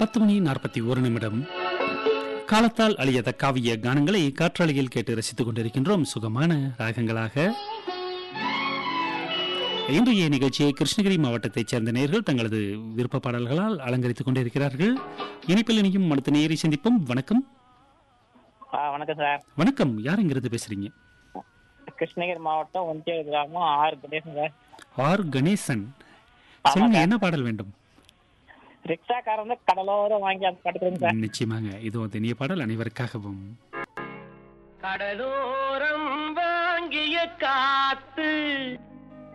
பத்து மணி நாற்பத்தி ஒரு நிமிடம் காலத்தால் அழியாத காவிய கானங்களை காற்றாலையில் கேட்டு ரசித்துக் கொண்டிருக்கின்றோம் சுகமான ராகங்களாக இன்றைய நிகழ்ச்சியை கிருஷ்ணகிரி மாவட்டத்தைச் சேர்ந்த நேயர்கள் தங்களது விருப்ப பாடல்களால் அலங்கரித்துக் கொண்டிருக்கிறார்கள் இனிப்பில் இனியும் அடுத்த நேயரை சந்திப்போம் வணக்கம் ஆ வணக்கம் சார் வணக்கம் யார் இங்கிருந்து பேசுறீங்க கிருஷ்ணகிரி மாவட்டம் ஒன்றிய கிராமம் ஆறு கணேசன் சார் ஆர் கணேசன் ஆமா சொல்லுங்க சார். என்ன பாடல் வேண்டும் ரிக்ஷாக்காரன் வந்து கடலோரம் வாங்கி அந்த படுத்துறேங்க சார் நிச்சயமாங்க இது ஒரு இனிய பாடல் அனைவருக்காகவும் கடலோரம் வாங்கிய காத்து